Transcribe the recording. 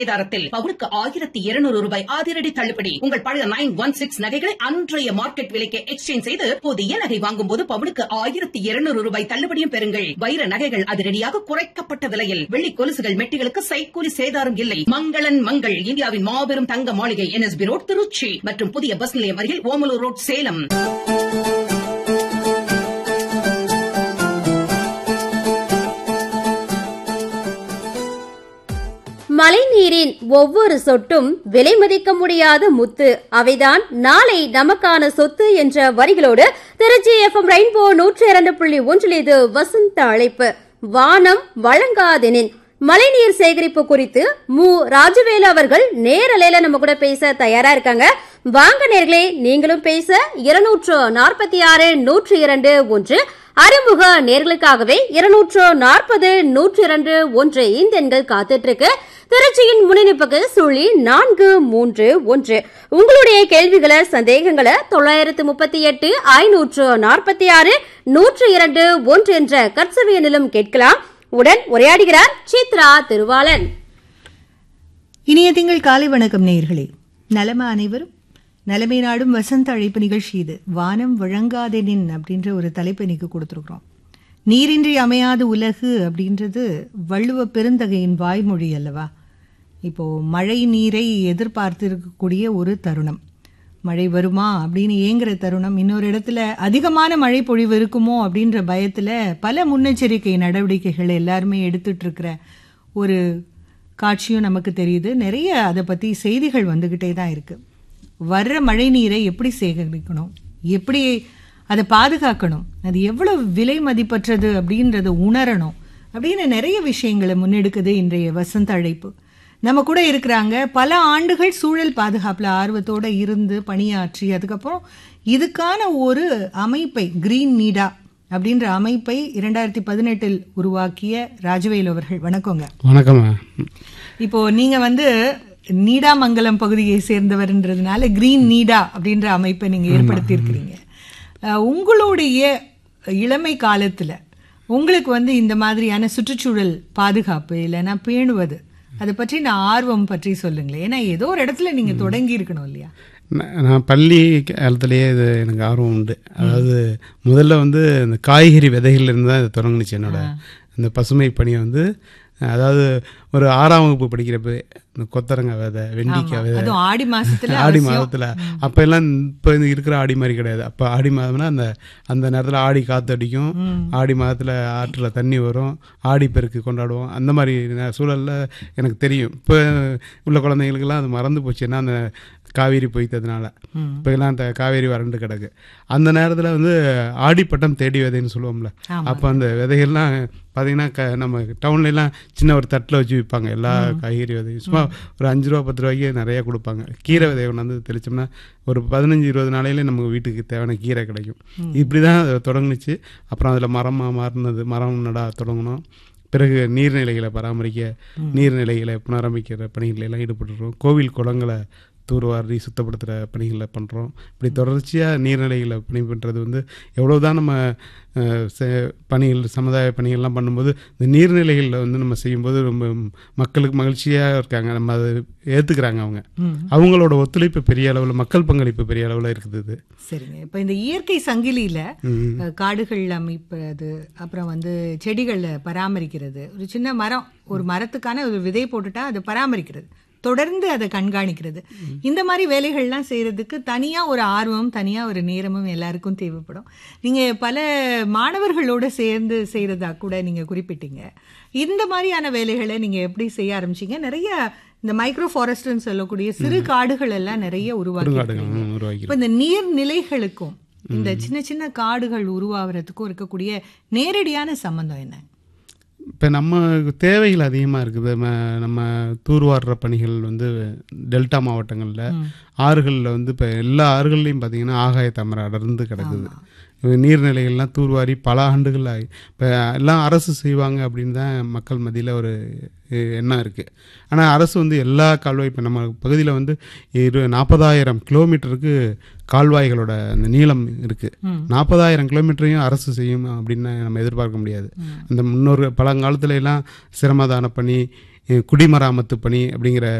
சேதாரத்தில் பவுனுக்கு ஆயிரத்தி இருநூறு ரூபாய் அதிரடி தள்ளுபடி உங்கள் பழைய நைன் ஒன் சிக்ஸ் நகைகளை அன்றைய மார்க்கெட் விலைக்கு எக்ஸ்சேஞ்ச் செய்து புதிய நகை வாங்கும் போது பவுனுக்கு ஆயிரத்தி இருநூறு ரூபாய் தள்ளுபடியும் பெறுங்கள் வைர நகைகள் அதிரடியாக குறைக்கப்பட்ட விலையில் வெள்ளி கொலுசுகள் மெட்டிகளுக்கு சைக்கூலி சேதாரம் இல்லை மங்களன் மங்கள் இந்தியாவின் மாபெரும் தங்க மாளிகை என்எஸ்பி ரோட் திருச்சி மற்றும் புதிய பஸ் நிலையம் அருகில் ஓமலூர் ரோட் சேலம் மழைநீரின் ஒவ்வொரு சொட்டும் விலை மதிக்க முடியாத முத்து அவைதான் நாளை நமக்கான சொத்து என்ற வரிகளோடு திருச்சி எஃப்எம் ரெயின்போ நூற்றி இரண்டு புள்ளி ஒன்றில் இது வசந்த அழைப்பு வானம் வழங்காதெனின் மழைநீர் சேகரிப்பு குறித்து மு ராஜவேலு அவர்கள் நேரலையில நம்ம கூட பேச தயாரா இருக்காங்க வாங்க நேர்களே நீங்களும் பேச இருநூற்று நாற்பத்தி ஆறு நூற்றி இரண்டு ஒன்று அறிமுக நேர்களுக்காகவே இருநூற்று நாற்பது நூற்றி இரண்டு ஒன்று இந்த எண்கள் காத்துட்டு இருக்கு திருச்சியின் முன்னிணைப்புக்கு சுழி நான்கு மூன்று ஒன்று உங்களுடைய கேள்விகளை சந்தேகங்களை தொள்ளாயிரத்து முப்பத்தி எட்டு ஐநூற்று நாற்பத்தி ஆறு நூற்று இரண்டு ஒன்று என்ற கட்சவியனிலும் கேட்கலாம் உடன் உரையாடுகிறார் சித்ரா திருவாளன் இனிய திங்கள் காலை வணக்கம் நேயர்களே நலமா அனைவரும் நலமை நாடும் வசந்த அழைப்பு நிகழ்ச்சி இது வானம் வழங்காதெனின் அப்படின்ற ஒரு தலைப்பை இன்னைக்கு கொடுத்துருக்குறோம் நீரின்றி அமையாத உலகு அப்படின்றது வள்ளுவ பெருந்தகையின் வாய்மொழி அல்லவா இப்போ மழை நீரை எதிர்பார்த்து இருக்கக்கூடிய ஒரு தருணம் மழை வருமா அப்படின்னு ஏங்குற தருணம் இன்னொரு இடத்துல அதிகமான மழை பொழிவு இருக்குமோ அப்படின்ற பயத்துல பல முன்னெச்சரிக்கை நடவடிக்கைகள் எல்லாருமே எடுத்துட்டு இருக்கிற ஒரு காட்சியும் நமக்கு தெரியுது நிறைய அதை பத்தி செய்திகள் வந்துகிட்டே தான் இருக்கு வர்ற மழை நீரை எப்படி சேகரிக்கணும் எப்படி அதை பாதுகாக்கணும் அது எவ்வளவு விலை மதிப்பற்றது அப்படின்றத உணரணும் அப்படின்னு நிறைய விஷயங்களை முன்னெடுக்குது இன்றைய வசந்த அழைப்பு நம்ம கூட இருக்கிறாங்க பல ஆண்டுகள் சூழல் பாதுகாப்புல ஆர்வத்தோட இருந்து பணியாற்றி அதுக்கப்புறம் இதுக்கான ஒரு அமைப்பை கிரீன் நீடா அப்படின்ற அமைப்பை இரண்டாயிரத்தி பதினெட்டில் உருவாக்கிய ராஜவேல் அவர்கள் வணக்கங்க வணக்கம் இப்போ நீங்க வந்து நீடாமங்கலம் பகுதியை சேர்ந்தவர்ன்றதுனால கிரீன் நீடா அப்படின்ற அமைப்பை நீங்க ஏற்படுத்தி இருக்கிறீங்க உங்களுடைய இளமை காலத்துல உங்களுக்கு வந்து இந்த மாதிரியான சுற்றுச்சூழல் பாதுகாப்பு இல்லைன்னா பேணுவது அதை பற்றி நான் ஆர்வம் பற்றி சொல்லுங்களேன் ஏன்னா ஏதோ ஒரு இடத்துல நீங்க தொடங்கி இருக்கணும் இல்லையா நான் நான் பள்ளி காலத்திலேயே இது எனக்கு ஆர்வம் உண்டு அதாவது முதல்ல வந்து இந்த காய்கறி விதைகள்லேருந்து தான் இது தொடங்குனுச்சு என்னோட இந்த பசுமை பணியை வந்து அதாவது ஒரு ஆறாம் வகுப்பு படிக்கிறப்ப இந்த கொத்தரங்காய் விதை வெண்டிக்காய் விதை அதுவும் ஆடி மாசத்துல ஆடி மாதத்தில் அப்போ எல்லாம் இப்போ இருக்கிற ஆடி மாதிரி கிடையாது அப்போ ஆடி மாதம்னா அந்த அந்த நேரத்தில் ஆடி காத்தடிக்கும் ஆடி மாதத்தில் ஆற்றில் தண்ணி வரும் ஆடி பெருக்கு கொண்டாடுவோம் அந்த மாதிரி நே- சூழல்ல எனக்கு தெரியும் இப்போ உள்ள குழந்தைங்களுக்கெல்லாம் அது மறந்து போச்சு ஏன்னா அந்த காவேரி பொய்த்ததுனால இப்போ எல்லாம் அந்த காவேரி வறண்டு கிடக்கு அந்த நேரத்தில் வந்து ஆடிப்பட்டம் தேடி விதைன்னு சொல்லுவோம்ல அப்போ அந்த விதைகள்லாம் பார்த்தீங்கன்னா க நம்ம டவுன்ல எல்லாம் சின்ன ஒரு தட்டில் வச்சு விற்பாங்க எல்லா காய்கறி விதையும் சும்மா ஒரு அஞ்சு ரூபா பத்து ரூபாய்க்கு நிறைய கொடுப்பாங்க கீரை விதையை கொண்டாந்து தெளிச்சோம்னா ஒரு பதினஞ்சு இருபது நாளையிலே நமக்கு வீட்டுக்கு தேவையான கீரை கிடைக்கும் இப்படி தான் அது தொடங்குனுச்சு அப்புறம் அதில் மரமாக மாறினது மரம் நட தொடங்கணும் பிறகு நீர்நிலைகளை பராமரிக்க நீர்நிலைகளை புனரமைக்கிற பணிகளை எல்லாம் ஈடுபட்டுருக்கோம் கோவில் குளங்களை தூர்வாரி சுத்தப்படுத்துகிற பணிகளை பண்ணுறோம் இப்படி தொடர்ச்சியாக நீர்நிலைகளை பணி பண்ணுறது வந்து எவ்வளோதான் நம்ம அஹ், செ- பணிகள் சமுதாய பணிகள்லாம் பண்ணும்போது இந்த நீர்நிலைகளில் வந்து நம்ம செய்யும்போது ரொம்ப மக்களுக்கு மகிழ்ச்சியாக இருக்காங்க நம்ம அதை ஏற்றுக்கிறாங்க அவங்க அவங்களோட ஒத்துழைப்பு பெரிய அளவில் மக்கள் பங்களிப்பு பெரிய அளவில் இருக்குது இது சரிங்க இப்ப இந்த இயற்கை சங்கிலியில அஹ், காடுகள் அமைப்பது அப்புறம் வந்து செடிகளை பராமரிக்கிறது ஒரு சின்ன மரம் ஒரு மரத்துக்கான ஒரு விதை போட்டுட்டா அதை பராமரிக்கிறது தொடர்ந்து அதை கண்காணிக்கிறது இந்த மாதிரி வேலைகள்லாம் செய்யறதுக்கு தனியா ஒரு ஆர்வம் தனியா ஒரு நேரமும் எல்லாருக்கும் தேவைப்படும் நீங்க பல மாணவர்களோட சேர்ந்து செய்யறதா கூட நீங்க குறிப்பிட்டீங்க இந்த மாதிரியான வேலைகளை நீங்க எப்படி செய்ய ஆரம்பிச்சீங்க நிறைய இந்த மைக்ரோ ஃபாரஸ்ட்னு சொல்லக்கூடிய சிறு காடுகள் எல்லாம் நிறைய உருவாக்கி காடுகள் உருவாக்கி இப்ப இந்த நீர்நிலைகளுக்கும் இந்த சின்ன சின்ன காடுகள் உருவாகிறதுக்கும் இருக்கக்கூடிய நேரடியான சம்பந்தம் என்ன இப்போ நம்ம தேவைகள் அதிகமாக இருக்குது ம- நம்ம தூர்வாடுற பணிகள் வந்து டெல்டா மாவட்டங்களில் ஆறுகளில் வந்து இப்போ எல்லா ஆறுகள்லையும் பார்த்தீங்கன்னா ஆகாய தாமரை அடர்ந்து கிடக்குது இது நீர்நிலைகள்லாம் தூர்வாரி பல ஆண்டுகள் ஆகி இப்போ எல்லாம் அரசு செய்வாங்க அப்படின்னு தான் மக்கள் மத்தியில் ஒரு எ- எண்ணம் இருக்குது ஆனால் அரசு வந்து எல்லா கால்வாய் இப்போ நம்ம பகுதியில் வந்து இரு நாற்பதாயிரம் கிலோமீட்டருக்கு கால்வாய்களோட அந்த நீளம் இருக்குது நாற்பதாயிரம் கிலோமீட்டரையும் அரசு செய்யும் அப்படின்னு நம்ம எதிர்பார்க்க முடியாது அந்த முன்னோர் பழங்காலத்துல எல்லாம் சிரமதான பணி அஹ், குடிமராமத்து பணி அப்படிங்கிற